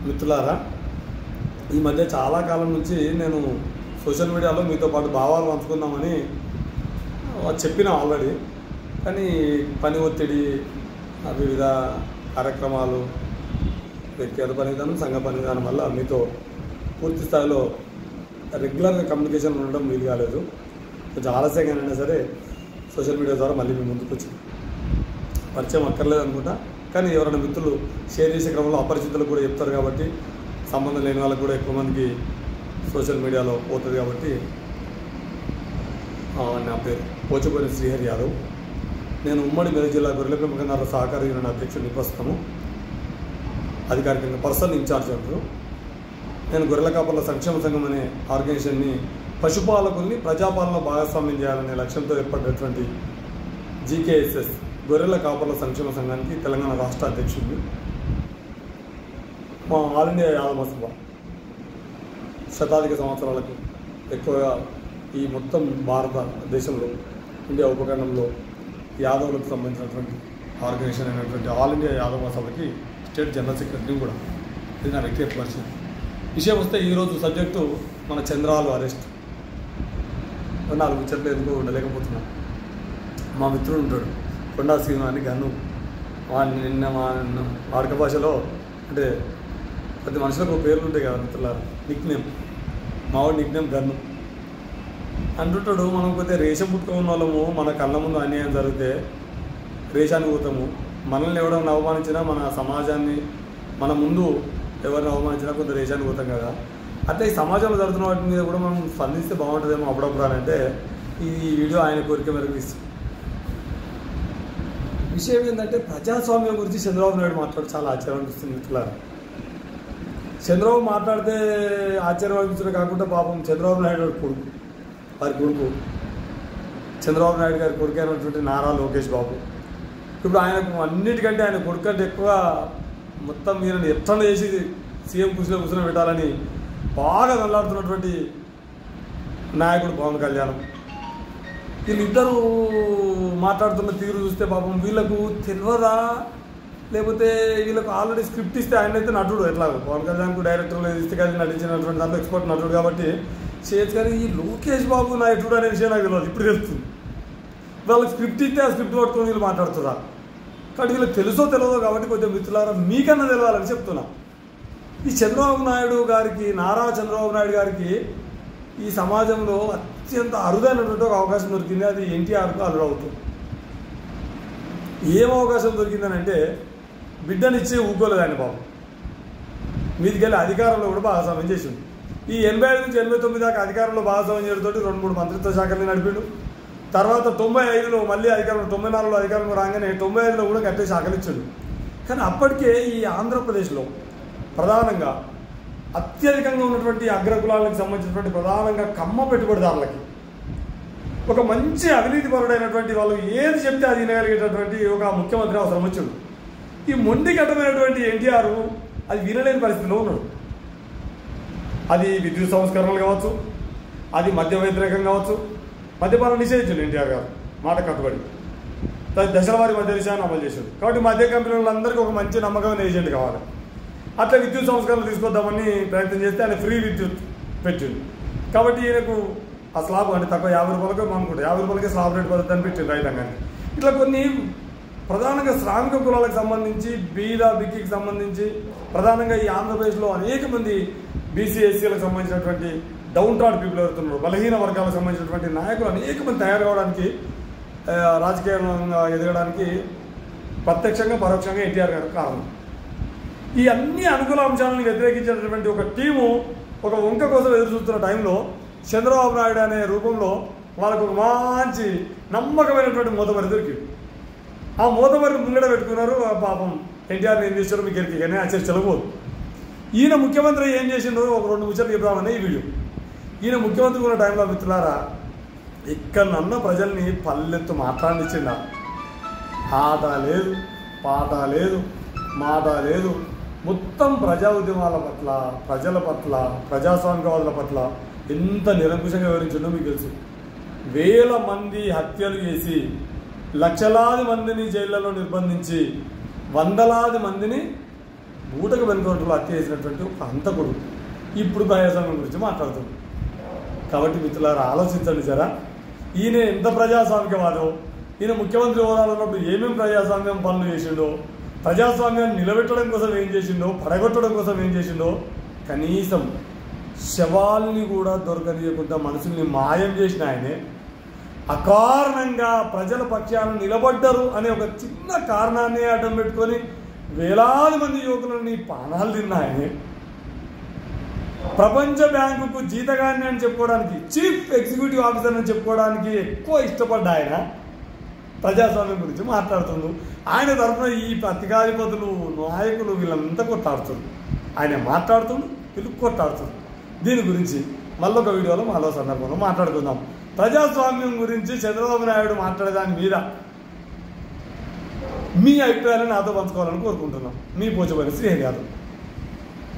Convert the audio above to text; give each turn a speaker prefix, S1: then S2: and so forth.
S1: మిత్రులారా ఈ మధ్య చాలా కాలం నుంచి నేను సోషల్ మీడియాలో మీతో పాటు భావాలు పంచుకుందామని ఆ, చెప్పిన ఆల్రెడీ కానీ పని ఒత్తిడి ఆ, వివిధ కార్యక్రమాలు వ్యక్తిగత పని విధానం సంఘ పని విధానం వల్ల మీతో పూర్తి స్థాయిలో రెగ్యులర్గా కమ్యూనికేషన్ ఉండడం వీలు కాలేదు కొంచెం ఆలస్యంగా అయినా సరే సోషల్ మీడియా ద్వారా మళ్ళీ మీ ముందుకు వచ్చింది పరిచయం అక్కర్లేదు అనుకుంటా కానీ ఎవరైనా మిత్రులు షేర్ చేసే క్రమంలో అపరిచితులకు కూడా చెప్తారు కాబట్టి సంబంధం లేని వాళ్ళకు కూడా ఎక్కువ మందికి సోషల్ మీడియాలో పోతుంది కాబట్టి ఆ, నా పేరు పోచపల్లి శ్రీహరి యాదవ్ నేను ఉమ్మడి మెదక్ జిల్లా గొర్రెల పెంపకదారుల సహకార యూనియన్ అధ్యక్షుడిని ప్రస్తుతము అధికారికంగా పర్సనల్ ఇన్ఛార్జ్ అంటారు నేను గొర్రెల కాపర్ల సంక్షేమ సంఘం అనే ఆర్గనైజేషన్ని పశుపాలకుల్ని ప్రజాపాలన భాగస్వామ్యం చేయాలనే లక్ష్యంతో ఏర్పడినటువంటి జీకేఎస్ఎస్ గొర్రెల కాపర్ల సంక్షేమ సంఘానికి తెలంగాణ రాష్ట్ర అధ్యక్షుడిని మా ఆల్ ఇండియా యాదవ సభ శతాధిక సంవత్సరాలకు ఎక్కువగా ఈ మొత్తం భారతదేశంలో ఇండియా ఉపఖండంలో యాదవులకు సంబంధించినటువంటి ఆర్గనైజేషన్ అయినటువంటి ఆల్ ఇండియా యాదవ సభకి స్టేట్ జనరల్ సెక్రటరీ కూడా ఇది నా వ్యక్తిగత పరిచయం విషయం వస్తే ఈరోజు సబ్జెక్టు మన చంద్రాలు అరెస్ట్ నాలుగు ముచ్చట్లు ఎందుకు ఉండలేకపోతున్నాను మా మిత్రుడు ఉంటాడు కొండా శ్రీను అని గన్ను వాడిని నిన్న మా వాడక భాషలో అంటే ప్రతి మనుషులకు ఒక పేర్లు ఉంటాయి కదా మిత్రులారా నిక్ నేమ్ మావాడు నిక్ నేమ్ గన్ను అంటుంటాడు మనం కొద్దిగా రేషం పుట్టుకున్న వాళ్ళము మన కళ్ళ ముందు అన్యాయం జరిగితే రేషానికి పోతాము మనల్ని ఎవరైనా అవమానించినా మన సమాజాన్ని మన ముందు ఎవరిని అవమానించినా కొంత రేషానికి పోతాం కదా అట్లా ఈ సమాజంలో జరుగుతున్న వాటి మీద కూడా మనం స్పందిస్తే బాగుంటుందేమో అప్పుడప్పుడు అని అంటే ఈ వీడియో ఆయన కోరిక మేరకు ఇస్తుంది విషయం ఏంటంటే ప్రజాస్వామ్యం గురించి చంద్రబాబు నాయుడు మాట్లాడు చాలా ఆశ్చర్యం అనిపిస్తుంది మిత్రులారా చంద్రబాబు మాట్లాడితే ఆశ్చర్యం అనిపించడం కాకుండా పాపం చంద్రబాబు నాయుడు గారి కొడుకు వారి కొడుకు చంద్రబాబు నాయుడు గారి కొడుకు అయినటువంటి నారా లోకేష్ బాబు ఇప్పుడు ఆయనకు అన్నిటికంటే ఆయన కొడుకు అంటే ఎక్కువ మొత్తం ఈయనని ఎట్లా చేసి సీఎం కుర్చీలో కూర్చొని పెట్టాలని బాగా వెళ్ళాడుతున్నటువంటి నాయకుడు పవన్ కళ్యాణ్ వీళ్ళిద్దరూ మాట్లాడుతున్న తీరు చూస్తే పాపం వీళ్ళకు తెలియదా లేకపోతే వీళ్ళకు ఆల్రెడీ స్క్రిప్ట్ ఇస్తే ఆయన అయితే నటుడు ఎట్లా పవన్ కళ్యాణ్కు డైరెక్టర్లు ఇస్తే కానీ నటించినటువంటి దాంట్లో ఎక్స్పర్ట్ నటుడు కాబట్టి చేయొచ్చు కానీ ఈ లోకేష్ బాబు నటుడు అనే విషయం నాకు తెలియదు ఇప్పుడు తెలుస్తుంది వాళ్ళకి స్క్రిప్ట్ ఇస్తే ఆ స్క్రిప్ట్ పట్టుకొని వీళ్ళు మాట్లాడుతున్నారు కాబట్టి వీళ్ళకి తెలుసో తెలియదో కాబట్టి కొంచెం మిత్రులారా మీకన్నా తెలియాలని చెప్తున్నా ఈ చంద్రబాబు నాయుడు గారికి నారా చంద్రబాబు నాయుడు గారికి ఈ సమాజంలో అత్యంత అరుదైనటువంటి ఒక అవకాశం దొరికింది అది ఎన్టీఆర్కు అల్లుడు అవుతుంది ఏం అవకాశం దొరికిందని అంటే బిడ్డనిచ్చే ఊకోలేదు ఆయన బాబు మీదికి వెళ్ళి అధికారంలో కూడా భాగస్వామ్యం చేసింది ఈ ఎనభై ఐదు నుంచి ఎనభై తొమ్మిది దాకా అధికారంలో భాగస్వామ్యం చేయడంతో రెండు మూడు మంత్రిత్వ శాఖల్ని నడిపిండు తర్వాత తొంభై ఐదులో మళ్ళీ అధికారంలో తొంభై నాలుగులో అధికారంలో రాగానే తొంభై ఐదులో కూడా గట్టే శాఖలు ఇచ్చాడు కానీ అప్పటికే ఈ ఆంధ్రప్రదేశ్లో ప్రధానంగా అత్యధికంగా ఉన్నటువంటి అగ్రకులాలకు సంబంధించినటువంటి ప్రధానంగా కమ్మ పెట్టుబడిదారులకి ఒక మంచి అవినీతి పరుడైనటువంటి వాళ్ళు ఏది చెప్తే అది వినగలిగేటటువంటి ఒక ముఖ్యమంత్రి అవసరం వచ్చింది ఈ మొండి ఘట్టమైనటువంటి ఎన్టీఆర్ అది వినలేని పరిస్థితిలో ఉన్నాడు అది విద్యుత్ సంస్కరణలు కావచ్చు అది మద్య వ్యతిరేకం కావచ్చు మద్యపానం నిషేధించండి ఎన్టీఆర్ గారు మాట కట్టుబడి ద- దశల వారి మద్య నిషేధాన్ని అమలు చేశాడు కాబట్టి మద్య కంపెనీలందరికీ ఒక మంచి నమ్మకమైన ఏజెంట్ కావాలి అట్లా విద్యుత్ సంస్కరణలు తీసుకొద్దామని ప్రయత్నం చేస్తే ఆయన ఫ్రీ విద్యుత్ పెట్టిండు కాబట్టి ఈయనకు ఆ స్లాబ్ అంటే తక్కువ యాభై రూపాయలకి అనుకుంటా యాభై రూపాయలకి స్లాబ్ రేట్ పద్ధతి అని పెట్టిండు రైతాంగాన్ని ఇట్లా కొన్ని ప్రధానంగా శ్రామిక కులాలకు సంబంధించి బీద బిక్కికి సంబంధించి ప్రధానంగా ఈ ఆంధ్రప్రదేశ్లో అనేక మంది బీసీ ఎస్సీలకు సంబంధించినటువంటి డౌన్ టాడ్ పీపుల్ ఎవరుతున్నారు బలహీన వర్గాలకు సంబంధించినటువంటి నాయకులు అనేక మంది తయారు కావడానికి ఆ, రాజకీయంగా ఎదగడానికి ప్రత్యక్షంగా పరోక్షంగా ఎన్టీఆర్ గారు కారణం ఈ అన్ని అనుకూల అంశాలను వ్యతిరేకించేటటువంటి ఒక టీము ఒక వంక కోసం ఎదురు చూస్తున్న టైంలో చంద్రబాబు నాయుడు అనే రూపంలో వాళ్ళకు ఒక మంచి నమ్మకమైనటువంటి మూతమరి దొరికింది ఆ మూతమరిని ముంగడ పెట్టుకున్నారు ఆ పాపం ఎన్టీఆర్ ఏం చేశారో మీకు ఎరికి కానీ ఆ చర్చ చెలబోదు ఈయన ముఖ్యమంత్రి ఏం చేసిండో ఒక రెండు ముచ్చట్లు చెప్దామని ఈ వీడియో ఈయన ముఖ్యమంత్రి ఉన్న టైంలో మిత్రులారా ఇక్కడన్న ప్రజల్ని పల్లెత్తు మాట్లాడించిండ ఆట లేదు పాట లేదు మాట లేదు మొత్తం ప్రజా ఉద్యమాల పట్ల ప్రజల పట్ల ప్రజాస్వామికవాదుల పట్ల ఎంత నిరంకుశంగా వివరించిండో మీకు తెలుసు వేల మంది హత్యలు చేసి లక్షలాది మందిని జైళ్లలో నిర్బంధించి వందలాది మందిని బూటకు వెనుకొంటలో హత్య చేసినటువంటి ఒక హంతకుడు ఇప్పుడు ప్రజాస్వామ్యం గురించి మాట్లాడుతుంది కాబట్టి మిత్రులారా ఆలోచించండి జరా ఈయన ఎంత ప్రజాస్వామికవాదో ఈయన ముఖ్యమంత్రి హోదాలో ఉన్నప్పుడు ఏమేమి ప్రజాస్వామ్యం పనులు చేసిండో ప్రజాస్వామ్యాన్ని నిలబెట్టడం కోసం ఏం చేసిండో పడగొట్టడం కోసం ఏం చేసిండో కనీసం శవాల్ని కూడా దొరకనీయకుండా మనుషుల్ని మాయం చేసిన ఆయనే అకారణంగా ప్రజల పక్షాన నిలబడ్డరు అనే ఒక చిన్న కారణాన్ని అడ్డం పెట్టుకొని వేలాది మంది యువకులని పానాలు తిన్న ఆయనే ప్రపంచ బ్యాంకుకు జీతగాన్ని అని చెప్పుకోవడానికి చీఫ్ ఎగ్జిక్యూటివ్ ఆఫీసర్ అని చెప్పుకోవడానికి ఎక్కువ ఇష్టపడ్డ ఆయన ప్రజాస్వామ్యం గురించి మాట్లాడుతుండు ఆయన తరఫున ఈ పత్రికాధిపతులు నాయకులు వీళ్ళంతా కొట్టాడుతుండ్రు ఆయన మాట్లాడుతుండు వీళ్ళు కొట్టాడుతుండ్రు దీని గురించి మళ్ళొక వీడియోలో మళ్ళో సందర్భంలో మాట్లాడుకుందాం ప్రజాస్వామ్యం గురించి చంద్రబాబు నాయుడు మాట్లాడేదాని మీద మీ అభిప్రాయాలను నాతో పంచుకోవాలని కోరుకుంటున్నాం మీ పోచబడి శ్రీహరి యాదవ్